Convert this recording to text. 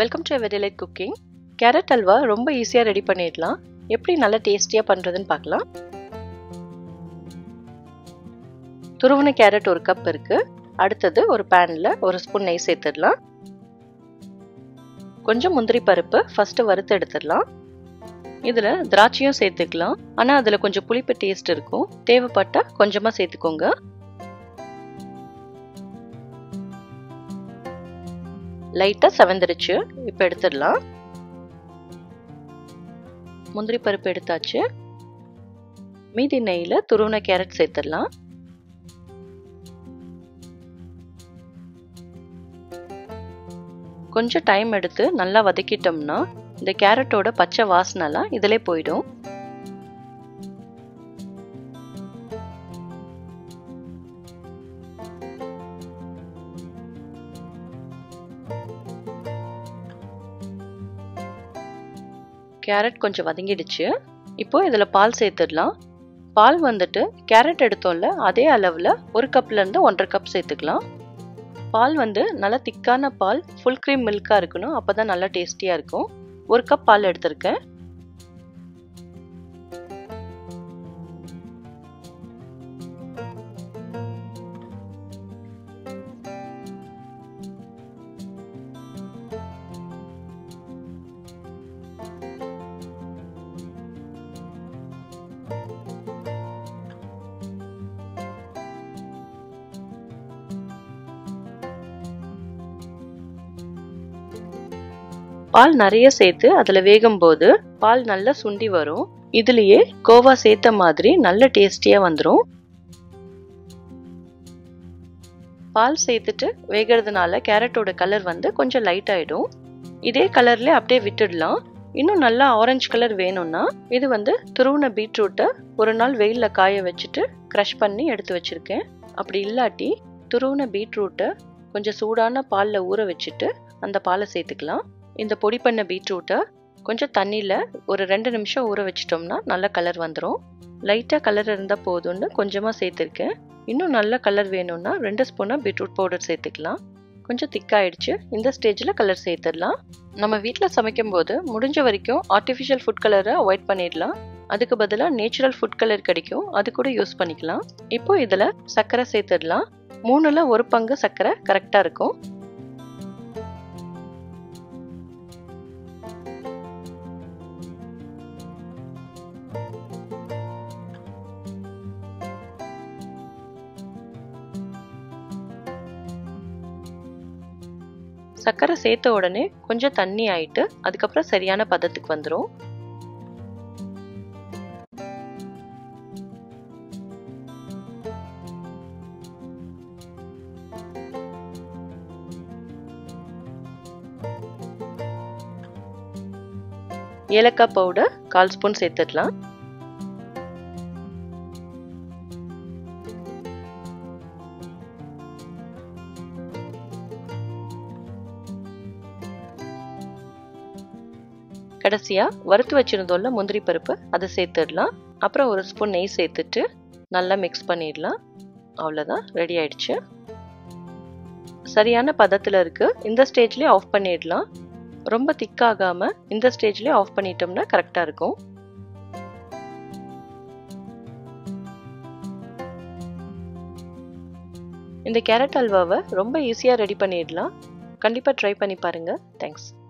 welcome to very light cooking carrot halwa ரொம்ப ஈஸியாக ready பண்ணிடலாம் எப்படி நல்லா டேஸ்டியாக பண்ணுறதுன்னு பார்க்கலாம் துருவன கேரட் ஒரு கப் இருக்குது அடுத்தது ஒரு பேனில் ஒரு ஸ்பூன் நெய் சேர்த்துடலாம் கொஞ்சம் முந்திரி பருப்பு ஃபஸ்ட்டு வறுத்து எடுத்துடலாம் இதில் திராட்சையும் சேர்த்துக்கலாம் ஆனால் அதில் கொஞ்சம் புளிப்பு டேஸ்ட் இருக்கும் தேவைப்பட்டால் கொஞ்சமாக சேர்த்துக்கோங்க லைட்டாக செவந்துருச்சு இப்போ எடுத்துடலாம் முந்திரி பருப்பு எடுத்தாச்சு மீதி நெய்யில் துருவன கேரட் சேர்த்துடலாம் கொஞ்சம் டைம் எடுத்து நல்லா வதக்கிட்டோம்னா இந்த கேரட்டோட பச்சை வாசனைலாம் இதிலே போயிடும் கேரட் கொஞ்சம் வதங்கிடுச்சு இப்போ இதில் பால் சேர்த்துடலாம் பால் வந்துட்டு கேரட் எடுத்தோம்ல அதே அளவில் ஒரு கப்லேருந்து ஒன்றரை கப் சேர்த்துக்கலாம் பால் வந்து நல்லா திக்கான பால் ஃபுல் க்ரீம் மில்காக இருக்கணும் அப்போ தான் நல்லா டேஸ்டியாக இருக்கும் ஒரு கப் பால் எடுத்திருக்கேன் பால் நிறைய சேர்த்து அதில் வேகும்போது பால் நல்லா சுண்டி வரும் இதுலேயே கோவா சேர்த்த மாதிரி நல்ல டேஸ்டியாக வந்துடும் பால் சேர்த்துட்டு வேகிறதுனால கேரட்டோட கலர் வந்து கொஞ்சம் லைட் ஆகிடும் இதே கலர்லேயே அப்படியே விட்டுடலாம் இன்னும் நல்லா ஆரஞ்சு கலர் வேணும்னா இது வந்து துருவின பீட்ரூட்டை ஒரு நாள் வெயிலில் காய வச்சுட்டு க்ரஷ் பண்ணி எடுத்து வச்சுருக்கேன் அப்படி இல்லாட்டி துருவின பீட்ரூட்டை கொஞ்சம் சூடான பாலில் ஊற வச்சுட்டு அந்த பாலை சேர்த்துக்கலாம் இந்த பொடி பண்ண பீட்ரூட்டை கொஞ்சம் தண்ணியில் ஒரு ரெண்டு நிமிஷம் ஊற வச்சிட்டோம்னா நல்ல கலர் வந்துடும் லைட்டாக கலர் இருந்தால் போதும்னு கொஞ்சமாக சேர்த்துருக்கேன் இன்னும் நல்ல கலர் வேணும்னா ரெண்டு ஸ்பூனாக பீட்ரூட் பவுடர் சேர்த்துக்கலாம் கொஞ்சம் திக்காயிடுச்சு இந்த ஸ்டேஜில் கலர் சேர்த்துடலாம் நம்ம வீட்டில் சமைக்கும் போது முடிஞ்ச வரைக்கும் ஆர்டிஃபிஷியல் ஃபுட் கலரை அவாய்ட் பண்ணிடலாம் அதுக்கு பதிலாக நேச்சுரல் ஃபுட் கலர் கிடைக்கும் அது கூட யூஸ் பண்ணிக்கலாம் இப்போ இதில் சர்க்கரை சேர்த்துடலாம் மூணில் ஒரு பங்கு சர்க்கரை கரெக்டாக இருக்கும் சர்க்கரை சேர்த்த உடனே கொஞ்சம் தண்ணி ஆயிட்டு அதுக்கப்புறம் சரியான பதத்துக்கு வந்துடும் ஏலக்காய் பவுடர் கால் ஸ்பூன் சேர்த்துடலாம் கடைசியாக வறுத்து வச்சுருந்தோம்ல முந்திரி பருப்பு அதை சேர்த்துடலாம் அப்புறம் ஒரு ஸ்பூன் நெய் சேர்த்துட்டு நல்லா மிக்ஸ் பண்ணிடலாம் அவ்வளோதான் ரெடி ஆயிடுச்சு சரியான பதத்தில் இருக்குது இந்த ஸ்டேஜ்லேயே ஆஃப் பண்ணிடலாம் ரொம்ப திக்காகாமல் இந்த ஸ்டேஜ்லேயே ஆஃப் பண்ணிட்டோம்னா கரெக்டாக இருக்கும் இந்த கேரட் அல்வாவை ரொம்ப ஈஸியாக ரெடி பண்ணிடலாம் கண்டிப்பாக ட்ரை பண்ணி பாருங்கள் தேங்க்ஸ்